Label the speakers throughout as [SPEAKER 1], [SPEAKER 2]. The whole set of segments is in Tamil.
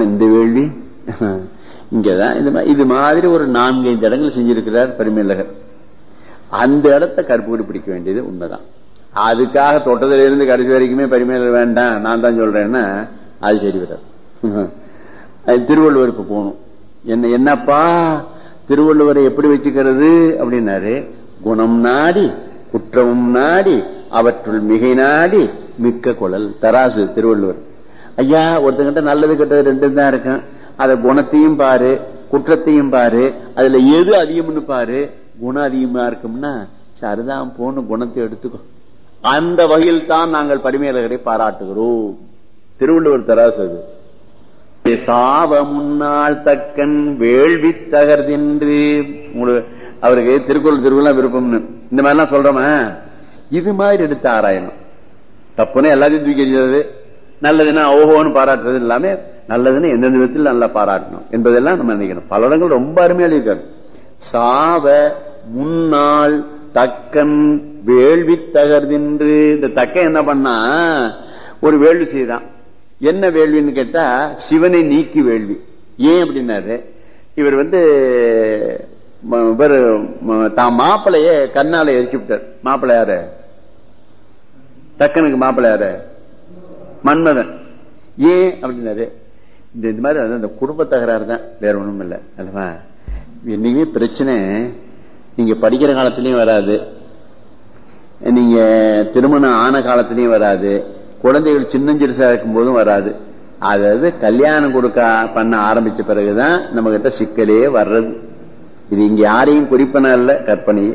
[SPEAKER 1] தானே இந்த வேள்வி இங்கதான் இது மா- இது மாதிரி ஒரு நான்கு ஐந்து இடங்கள் செஞ்சிருக்கிறார் பரிமேலகர் அந்த இடத்த கருப்பு பிடிக்க வேண்டியது உண்மைதான் அதுக்காக தொட்டதுல இருந்து கடைசி வரைக்குமே பரிமேலர் வேண்டாம் நான் தான் சொல்றேன்னா அது சரி வராது அது திருவள்ளுவருக்கு போகணும் என்ன என்னப்பா திருவள்ளுவரை எப்படி வச்சுக்கிறது அப்படின்னாரு குணம் நாடி குற்றமும் நாடி அவற்றுள் மிகை நாடி மிக்க குழல் தராசு திருவள்ளுவர் ஐயா ஒருத்தங்கிட்ட நல்லது கெட்டது ரெண்டும் தான் இருக்கும் அத குணத்தையும் பாரு குற்றத்தையும் பாரு அதுல எது அதிகம்னு பாரு குணம் அதிகமா இருக்கும்னா சரிதான் போன்னு குணத்தை எடுத்துக்கோ அந்த வகையில் தான் நாங்கள் பரிமையாளர்களை பாராட்டுகிறோம் திருவள்ளுவர் தராசு அது சாவ முன்னாள் தக்கன் வேள்வி தகர்தின்று உங்களுக்கு அவருக்கு திருக்குறள் திருக்குறள் விருப்பம்னு இந்த மாதிரிலாம் சொல்றோமா இது மாதிரி எடுத்து ஆராயணும் தப்புன்னு எல்லாத்தையும் தூக்கி எறிஞ்சது நல்லதுன்னா ஓஹோன்னு பாராட்டுறது எல்லாமே நல்லதுன்னு எந்தெந்த விதத்தில் நல்லா பாராட்டணும் என்பதெல்லாம் நம்ம நினைக்கணும் பல இடங்கள் ரொம்ப அருமையா இருக்காரு சாவ முன்னாள் தக்கன் வேள்வி தகர்தின்று இந்த தக்கன் என்ன பண்ணா ஒரு வேள்வி செய்தான் என்ன வேள்வின்னு கேட்டா சிவனை நீக்கி வேள்வி ஏன் அப்படின்னாரு இவர் வந்து ம- இவர் ம- தான் மாப்பிளைய கண்ணால எரிச்சு விட்டார் மாப்பிள்ளை யாரு தக்கனுக்கு மாப்பிள்ளை யாரு மன்மதன் ஏன் அப்படின்னாரு இந்த இந்த மாதிரி அதான் இந்த குடும்ப தகராறு தான் வேற ஒண்ணும் இல்லை அல்லவா என்னைக்குமே பிரச்சனை நீங்க படிக்கிற காலத்திலயும் வராது நீங்க திருமணம் ஆன காலத்திலயும் வராது குழந்தைகள் சின்னஞ்சிறுசா இருக்கும் போதும் வராது அதாவது கல்யாணம் கொடுக்க பண்ண ஆரம்பிச்ச பிறகுதான் நம்ம கிட்ட சிக்கலே வர்றது இது இங்க யாரையும் குறிப்பன இல்ல கற்பனை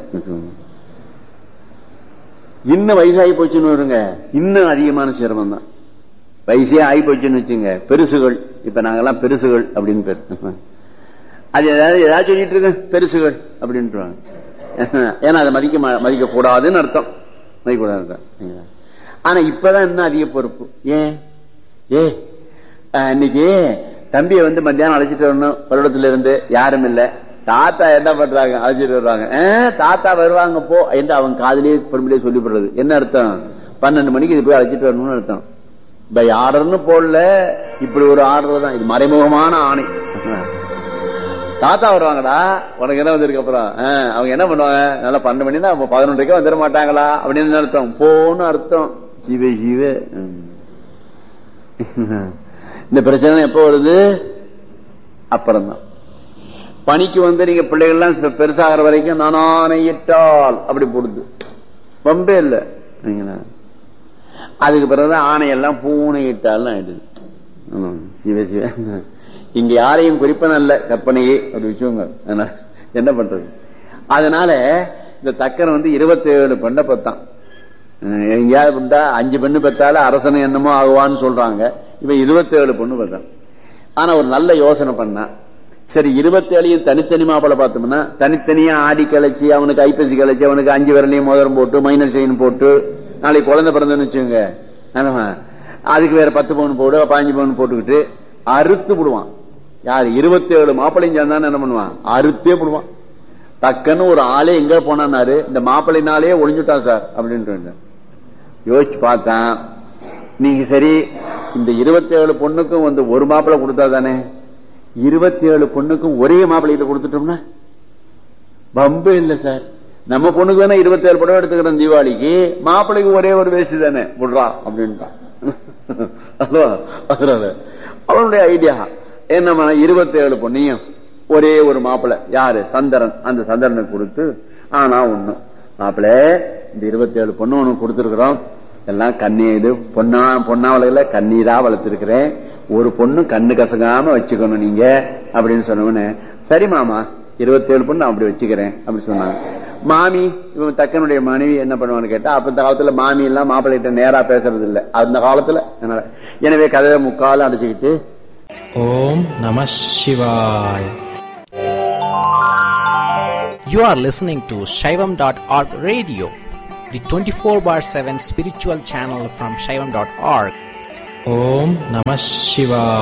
[SPEAKER 1] இன்னும் வயசாகி போச்சுன்னு வருங்க இன்னும் அதிகமான சிரமம் தான் வயசே ஆகி போச்சுன்னு வச்சுங்க பெருசுகள் இப்ப நாங்கெல்லாம் பெருசுகள் அப்படின்னு பேர் அது ஏதாவது ஏதாவது சொல்லிட்டு இருக்க பெருசுகள் அப்படின்ட்டுருவாங்க ஏன்னா அதை மதிக்க மா- மதிக்க கூடாதுன்னு அர்த்தம் மதிக்க கூடாது அர்த்தம் ஆனா இப்பதான் இன்னும் அதிக பொறுப்பு ஏன் ஏ அஹ், இன்னைக்கு தம்பியை வந்து மத்தியானம் அழைச்சிட்டு வரணும் பருவத்துல இருந்து யாரும் இல்ல தாத்தா என்ன பண்றாங்க அழைச்சிட்டு வர்றாங்க "அஹ், தாத்தா வருவாங்க போ என்று அவன் காதலியே பொறுமையிலே சொல்லிவிடுறது என்ன அர்த்தம் பன்னெண்டு மணிக்கு இது போய் அழைச்சிட்டு வரணும்னு அர்த்தம் இப்ப ஆர்டர்னு போடல இப்படி ஒரு ஆர்டர் தான் இது மறைமுகமான ஆணை தாத்தா வருவாங்கடா உனக்கு என்ன வந்திருக்கு அப்புறம் ஆ, அவங்க என்ன பண்ணுவாங்க நல்லா பன்னெண்டு மணி தான் பதினொன்றைக்கு வந்துட மாட்டாங்களா அப்படின்னு என்ன அர்த்தம் போன்னு அர்த்தம் சிவ சிவ ம். இந்த பிரச்சனை எப்ப வருது அப்புறம்தான் பணிக்கு வந்து நீங்க பிள்ளைகள்லாம் பெ- பெருசாகிற வரைக்கும் நானானையிட்டால் அப்படி போடுது பம்பே இல்ல சரிங்களா? அதுக்கு பிறகுதான் ஆணையெல்லாம் பூனையிட்டால் ஆயிடுது ஆமாம். சிவ சிவ இங்க யாரையும் குறிப்பன அல்ல கற்பனையே அப்படி வச்சுக்கோங்க அதனால என்ன பண்றது அதனால இந்த தக்கன் வந்து இருபத்தி ஏழு பெண்ணை பெத்தான் அஹ் எங்கேயாவது பெண்டா அஞ்சு பெண்ணு பெத்தாலும் அரசனை என்னமோ ஆகுவான்னு சொல்றாங்க இவன் இருபத்தி ஏழு பொண்ணு பெத்தான் ஆனா ஒரு நல்ல யோசனை பண்ணான் சரி இருபத்தி ஏழையும் தனித்தனி மாப்பிள பார்த்தோம்னா தனித்தனியா ஆடி கழிச்சு அவனுக்கு ஐப்பசி கழிச்சு அவனுக்கு அஞ்சு விரலையும் மோதிரம் போட்டு மைனர் செயின் போட்டு நாளைக்கு குழந்தை பிறந்தன்னு வச்சுங்க ஆமா. அதுக்கு வேற பத்து பவுன் போடு பாஞ்சு பவுன் போட்டுக்கிட்டு அறுத்து விடுவான் யார் இருபத்தி ஏழு மாப்பிள்ளையும் சேர்ந்தான்னு என்ன பண்ணுவான் அறுத்தே விடுவான் டக்குன்னு ஒரு ஆளே எங்க போனாரு இந்த மாப்பிள்ளைனாலே ஒளிஞ்சுட்டான் சார் அப்படின்ட்டு யோசிச்சு பார்த்தான் நீங்க சரி இந்த இருபத்தி ஏழு பொண்ணுக்கும் வந்து ஒரு மாப்பிள்ளை கொடுத்தா தானே இருபத்தி ஏழு பொண்ணுக்கும் ஒரே மாப்பிள்ளைகிட்ட கொடுத்துட்டோம்னா பம்பு இல்ல சார் நம்ம பொண்ணுக்கு வேணா இருபத்தி ஏழு படம் எடுத்துக்கிறோம் தீபாவளிக்கு மாப்பிள்ளைக்கு ஒரே ஒரு வேஷ்டி தானே விடுறான் அப்படின்ட்டான் அதுவா? அதனால அவனுடைய ஐடியா என்ன இருபத்தி ஏழு பொண்ணையும் ஒரே ஒரு மாப்பிள்ளை யாரு சந்திரன் அந்த சந்திரனுக்கு கொடுத்து ஆனா ஒண்ணு மாப்பிள்ளை இந்த இருபத்தி ஏழு பொண்ணு உனக்கு கொடுத்துருக்குறோம் எல்லாம் கண்ணி இது பொண்ணா பொன்னாவளையில கண்ணீரா வளர்த்திருக்கிறேன் ஒரு பொண்ணு கண்ணு கசங்காம வச்சுக்கணும் நீங்க அப்படின்னு சொன்னவனு சரி மாமா இருபத்தி ஏழு பொண்ணு நான் அப்படி வச்சுக்கிறேன் அப்படி சொன்னாங்க மாமி இவன் தக்கனுடைய மனைவி என்ன பண்ணுவான்னு கேட்டா அப்ப இந்த காலத்துல மாமி எல்லாம் மாப்பிள்ளைகிட்ட நேரா பேசுறது இல்ல அந்த காலத்துல அதனால எனவே கதையை முக்காலும் அடைச்சுக்கிட்டு
[SPEAKER 2] ஓம் நம சிவாய் You are listening to Shaivam.org radio, the 24 bar 7 spiritual channel from Shaivam.org. Om Namah Shivaya.